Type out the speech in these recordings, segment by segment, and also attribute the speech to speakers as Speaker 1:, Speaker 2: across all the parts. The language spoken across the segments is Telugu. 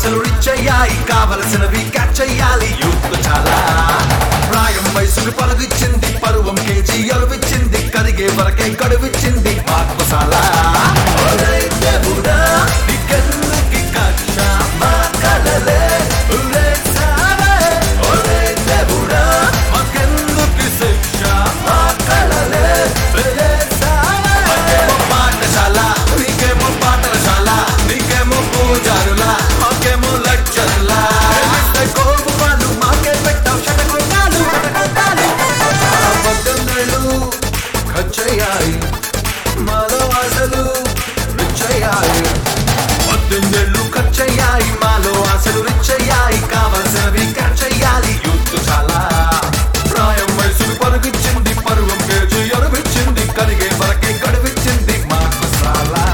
Speaker 1: ఆశలు రిచ్చయ్యాయి కావలసినవి క్యాచ్ చెయ్యాలి యూత్ చాలా ప్రాయం వయసుకు పలుగిచ్చింది పరువం కేజీ అలువిచ్చింది కరిగే వరకే కడువిచ్చింది మార్పు చాలా ఒరేయ్ దేవుడా, నీకెందుకీ కక్ష? మా కలలే ఉరేసావే. ఒరేయ్ దేవుడా, మాకెందుకీ శిక్ష? మా కలలే వెలేసావే. మాకేమో పాఠశాల నీకేమో పాఠశాల నీకేమో పూజారుల మాకేమో లెక్చర్ల కోపు వాళ్ళు మాకే పెట్టావు శటకొట్టాలు శటకొట్టాలు పద్దెనిమిదేళ్ళు ఖర్చయ్యాయి మాలో ఆశలు రిచ్చయ్యాయి పద్దెనిమిదేళ్ళు ఖర్చయ్యాయి మాలో ఆశలు రిచ్చయ్యాయి కావలసినవి ఖర్చయ్యాలి యూత్ చాలా ప్రాయం వయసుకు పరుగిచ్చింది పరువం పేజీ అరువిచ్చింది కరిగే వరకే గడువిచ్చింది మాకు చాలా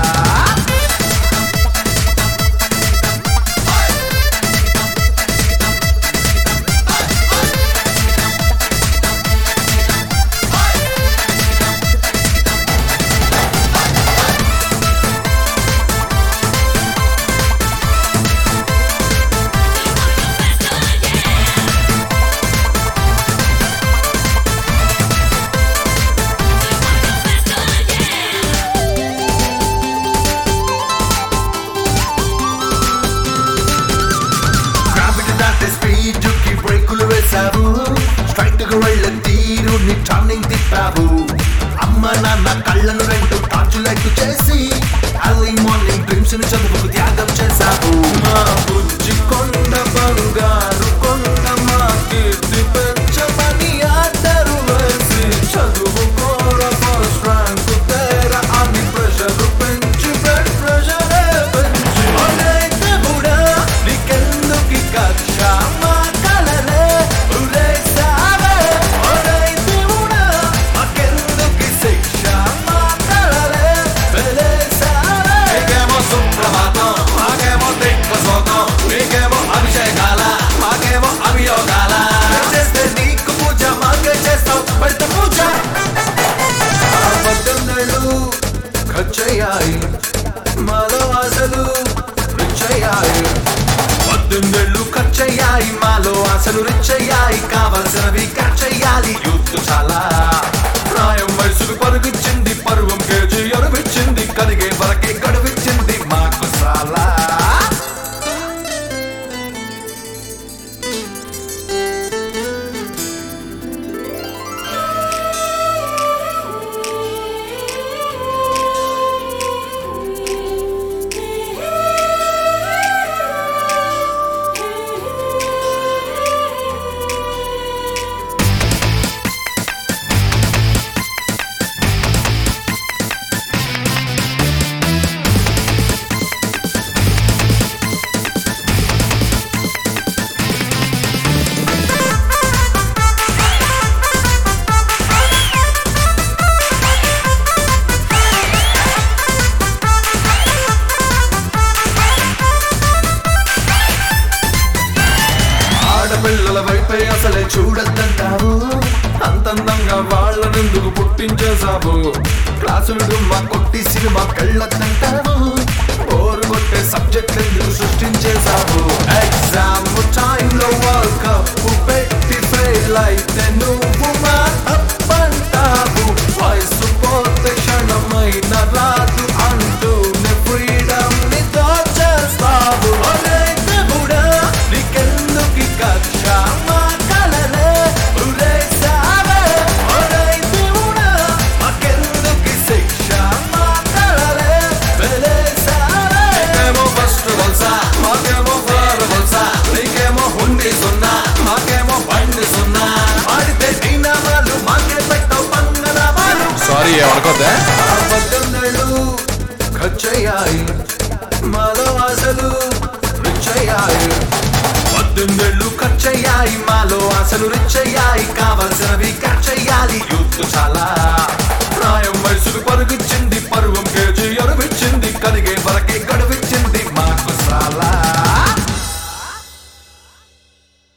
Speaker 1: గ్రావిటీ దాటే స్పీడ్ కి బ్రేకులు వేశావు స్ట్రైట్ గా వెళ్ళే తీరు ని టర్నింగ్ తిప్పావు అమ్మ నాన్న కళ్ళను రెండు టార్చ్ లైట్ చేసి అర్లీ మార్నింగ్ డ్రీమ్స్ ని చదువుకు త్యాగం చేశావు మా బుజ్జి కొండ బంగారు కొండ మా కీర్తి పెంచమని ఆర్డర్ వేసి చదువు కోర ఫస్ట్ ర్యాంక్ తేర అని ప్రెషర్ పెంచి బ్లడ్ ప్రెషర్ పెంచి ఒరేయ్ దేవుడా, నీకెందుకీ కక్ష? మా కలలే ఉరేసావే. ఒరేయ్ దేవుడా, మాకెందుకీ శిక్ష? మా కలలే వెలేసావే. నీకేమో సుప్రభాతం, మాకేమో దిక్వశోకం. నీకేమో అభిషేకాల, మాకేమో అభియోగాల. చేస్తే నీకు పూజ, మాకే చేస్తావు పెద్ద పూజ పద్దెనిమిదేళ్ళు ఖర్చయ్యాయి మాలో ఆశలు రిచ్చయ్యాయి పద్దెనిమిదేళ్ళు ఖర్చయ్యాయి మాలో ఆశలు రిచ్చయ్యాయి కావలసినవి ఖర్చయ్యాలి యూత్ చాలా ప్రాయం వయసుకు పరుగిచ్చింది పరువం కేజీ అరువిచ్చింది కరిగే వరకే గడువిచ్చింది మాకు చాలా ఆడపిల్లల వైపే అసలే చూడద్దంటావు అంతందంగా వాళ్ళనెందుకు పుట్టించేశావు క్లాసులు డుమ్మా కొట్టి సినిమా కళ్ళద్దంటావు ఓరు కొట్టే సబ్జెక్ట్ ఎందుకు సృష్టించేశావు ఎగ్జామ్ టైంలో వరల్డ్ కప్ పెట్టి ఫెయిల్ అయితే నువ్వు మా తప్పంటావు వయసు పోతే క్షణమైన రాదు అంటూ ఫ్రీడమ్ ని దోచేస్తావు ఒరేయ్ దేవుడా, నీకెందుకీ కక్ష? మా కలలే ఉరేసావే. ఒరేయ్ దేవుడా, మాకెందుకీ శిక్ష? మా కలలే వెలేసావే. నీకేమో first వలస, మాకేమో ఫార్ వలస. నీకేమో హుండీ సున్నా, మాకేమో బండి సున్నా. ఆడితే నీ నామాలు, మాకే పెట్టవు పంగనామాలు.
Speaker 2: సారీ ఏమనుకోద్దా
Speaker 1: పద్దెనిమిదేళ్ళు ఖర్చయ్యాయి మాలో ఆశలు రిచ్చయ్యాయి పద్దెనిమిదేళ్ళు ఖర్చయ్యాయి మాలో ఆశలు రిచ్చయ్యాయి కావలసినవి ఖర్చయ్యాలి యూత్ చాలా ప్రాయం వయసుకు పరుగిచ్చింది